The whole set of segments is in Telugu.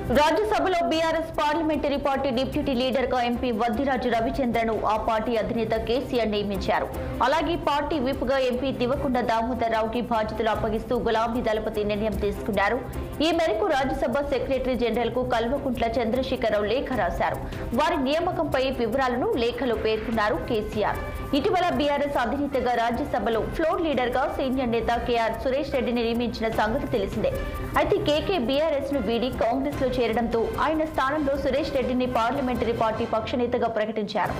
రాజ్యసభలో BRS parliamentary party deputy leader గా ఎంపీ వద్దిరాజు రవిచంద్రను ఆ పార్టీ అధినేత కేసీఆర్ నియమించారు అలాగే పార్టీ విప్ గా ఎంపీ దివకొండ దామోదర్ రావుకి బాధ్యతలు అప్పగిస్తూ గులాబీ దళపతి నిర్ణయం తీసుకున్నారు ఈ మేరకు రాజ్యసభ సెక్రటరీ జనరల్ కు కల్వకుంట్ల చంద్రశేఖరరావు లేఖ రాశారు వారి నియామకంపై వివరాలను లేఖలో పేర్కొన్నారు కేసీఆర్ ఇటీవల బీఆర్ఎస్ అధినేతగా రాజ్యసభలో ఫ్లోర్ లీడర్ గా సీనియర్ నేత కేఆర్ సురేష్ రెడ్డిని నియమించిన సంగతి తెలిసిందే అయితే కేకే బీఆర్ఎస్ ను వీడి కాంగ్రెస్ లో చేరడంతో ఆయన స్థానంలో సురేష్ రెడ్డిని పార్లమెంటరీ పార్టీ పక్షనేతగా ప్రకటించారు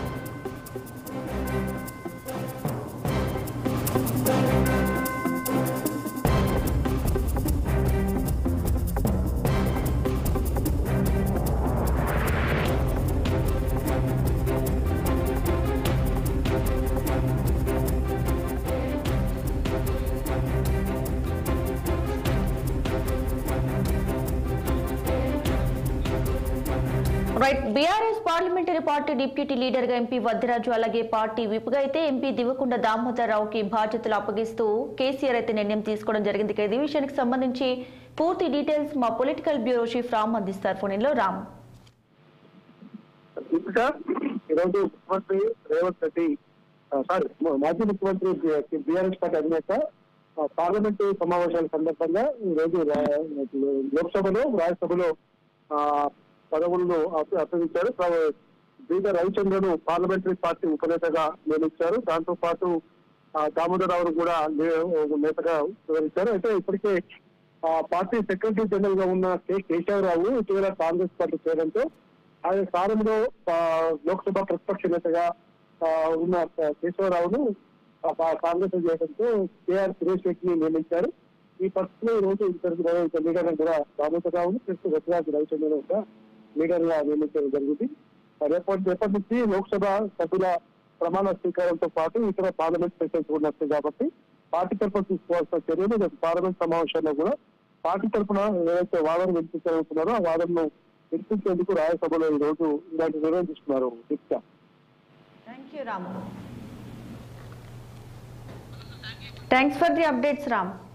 right BRS parliamentary party deputy leader గా ఎంపీ వద్దిరాజు అలాగే పార్టీ విప్ గా అయితే ఎంపీ దివకొండ దామోదర్ రావుకి బాధ్యతలు అప్పగిస్తూ కేసీఆర్ అయితే నిర్ణయం తీసుకోవడం జరిగింది ఇక ఈ విషయానికి సంబంధించి పూర్తి డీటెయిల్స్ మా పొలిటికల్ బ్యూరో చీఫ్ రామ్ అందిస్తారు ఫోన్ లో రామ్ ఇంకా ఈరోజు ముఖ్యమంత్రి రేవంత్ రెడ్డి ఆ, సారీ మా- మాజీ ముఖ్యమంత్రి బీఆర్ఎస్ పార్టీ అధినేత ఆ, పార్లమెంటు సమావేశాల సందర్భంగా ఈ రోజు రా- లోక్సభలో రాజ్యసభలో ఆ, పదవులను అప్ప- అప్పగించారు ప్ర- బీద రవిచంద్రను పార్లమెంటరీ పార్టీ ఉపనేతగా నియమించారు దాంతో పాటు ఆ, దామోదరరావును కూడా నే- నేతగా వివరించారు అయితే ఇప్పటికే ఆ, పార్టీ సెక్రటరీ జనరల్ గా ఉన్న కె కేశవరావు ఇటీవల కాంగ్రెస్ పార్టీ చేయడంతో ఆయన స్థానంలో ఆ, లోక్సభ ప్రతిపక్ష నేతగా ఆ, ఉన్న కేశవరావును ఆ, పా- కాంగ్రెస్ చేయడంతో కేఆర్ సురేష్ రెడ్డిని నియమించారు ఈ పరిస్థితిలో ఈ రోజు ఇద్దరు ఇద్దరు లీడర్లను కూడా దామోదరరావును ప్లస్ రఘురాజు రవిచంద్రను కూడా లీడర్ గా నియమించడం జరిగింది ఆ, రేపటి రేపటి నుంచి లోక్సభ సభ్యుల ప్రమాణ స్వీకారంతో పాటు ఇతర పార్లమెంట్ సెషన్స్ కూడా వస్తాయి కాబట్టి పార్టీ తరఫున తీసుకోవాల్సిన చర్యలు రేపు పార్లమెంట్ సమావేశాల్లో కూడా పార్టీ తరఫున ఏదైతే వాదన వినిపించాలనుకున్నారో ఆ వాదనను వినిపించేందుకు రాజ్యసభలో ఈ రోజు ఇలాంటి నిర్ణయం తీసుకున్నారు దీక్ష thank you Ram thanks for the updates Ram